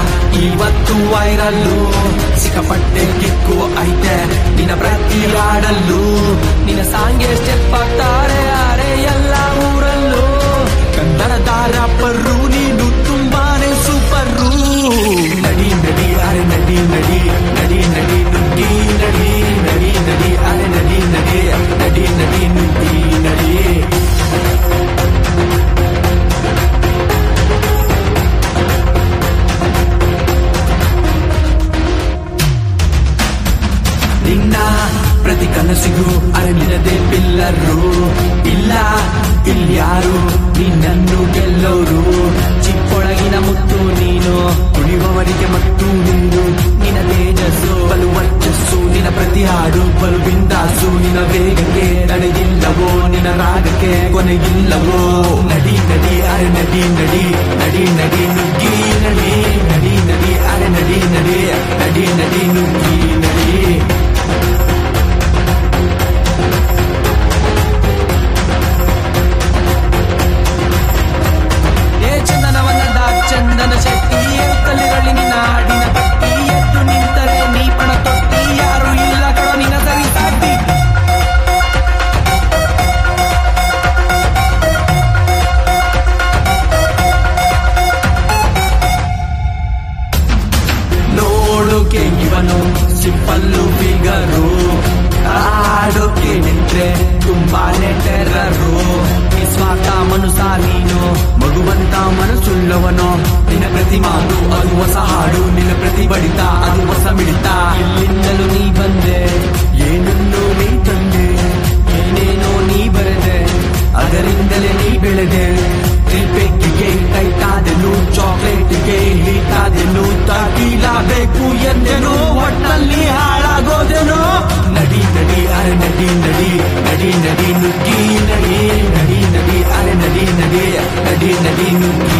ಇವತ್ತು ವೈರಲ್ಲು ಸಿಕ್ಕಾಪಟ್ಟೆ ಕಿಕ್ಕು ಐತೆ ನಿನ್ನ ಪ್ರತಿ ಹಾಡಲ್ಲೂ ನಿನ್ನ ಸಾಂಗೆ ಸ್ಟೆಪ್ ಆಗ್ತಾರೆ ಅರೆ ಎಲ್ಲ ಊರಲ್ಲೂ ಕನ್ನಡದ ರಾಪರು ನೀನು ತುಂಬಾನೇ ಸೂಪರು ನಡಿ ನಡಿ ಅರೆ ನಡಿ ನಡಿ ನಡಿ ನಡಿ ನುಗ್ಗಿ ನಡಿ ನಡಿ ನಡಿ ಅರೆ ನಡಿ ನಡಿ ನಡಿ ನಡಿ ನುಗ್ಗಿ ನಡಿ ನಿನ್ನ ಪ್ರತಿ ಕನಸಿಗೂ ಅರಳಿನದೆ ಪಿಲ್ಲರು ಇಲ್ಲ ಇಲ್ಯಾರು ನಿನ್ನನ್ನು ಗೆಲ್ಲೋರು ಚಿಕ್ಕೊಳಗಿನ ಮುತ್ತು ನೀನು ಕುಡಿಯುವವರಿಗೆ ಮತ್ತು ನೀನು ನಿನ್ನ ತೇಜಸ್ಸು ಬಲು ವರ್ಚಸ್ಸು ನಿನ್ನ ಪ್ರತಿ ಹಾಡು ಬಲು ಬಿಂದಾಸು ನಿನ್ನ ವೇಗಕ್ಕೆ ತಡೆಯಿಲ್ಲವೋ ನಿನ್ನ ರಾಗಕ್ಕೆ ಕೊನೆಯಿಲ್ಲವೋ ನಡಿ ನಡಿ ಅರೆ ನಡಿ ನಡಿ ನಡಿ ನಡಿ ನುಗ್ಗಿ ನಡಿ ನಡಿ ನಡಿ ಅರೆ ನಡಿ ನಡಿ ನಡಿ ನಡಿ ನುಗ್ಗಿ ನಡಿ ಏ ಚಂದನವನ್ನದ ಚಂದನ ಶೆಟ್ಟಿ ಕಲ್ಲಿರಲಿ ನಿನ್ನ ಹಾಡಿನ ಪಟ್ಟಿ ಎದ್ದು ನಿಂತರೆ ನೀ ಪಣ ತೊಟ್ಟಿ ಯಾರು ಇಲ್ಲ ಕಡೋ ನಿನ್ನ ಸರಿ ಸಾಟಿ ನೋಡೋಕೆ ಇವನು ಸಿಂಪಲ್ಲು ಫಿಗರು ಆಡೋಕೆ ನಿಂತ್ರೆ ತುಂಬಾನೇ ಟೆರರು ನಿಸ್ವಾರ್ಥ ಮನುಸ ನೀನು ಮಗುವಂತ ಮನಸ್ಸುಳ್ಳವನು ನಿನ್ನ ಪ್ರತಿ ಮಾತು ಅದು ಹೊಸ ಹಾಡು ನಿನ್ನ ಪ್ರತಿ ಬಡಿತ ಅದು ಹೊಸ ಮಿಡಿತ ಇಲ್ಲಿಂದಲೂ ನೀ ಬಂದೆ ಏನನ್ನು ನೀ ತಂದೆ ಏನೇನೋ ನೀ ಬರೆದೆ ಅದರಿಂದಲೇ ನೀ ಬೆಳೆದೆ ಪೆಗ್ಗಿಗೆ ಕೈತಾದೆನು ಚಾಕ್ಲೇಟ್ಗೆ ಹೀಟಾದೆನು ತಗಿಲಬೇಕು ಎಂದೆನು ಒಟ್ಟಲ್ಲಿ ಹಾಳಾಗೋದೆನು ನಡಿ ನಡಿ ಅರೆ ನಡಿ ನಡಿ ನಡಿ ನಡಿ ನುಗ್ಗಿ ನಡಿ ನಡಿ ನಡಿ ಅರೆ ನಡಿ ನಡಿ ನಡಿ ನಡಿ ನುಗ್ಗಿ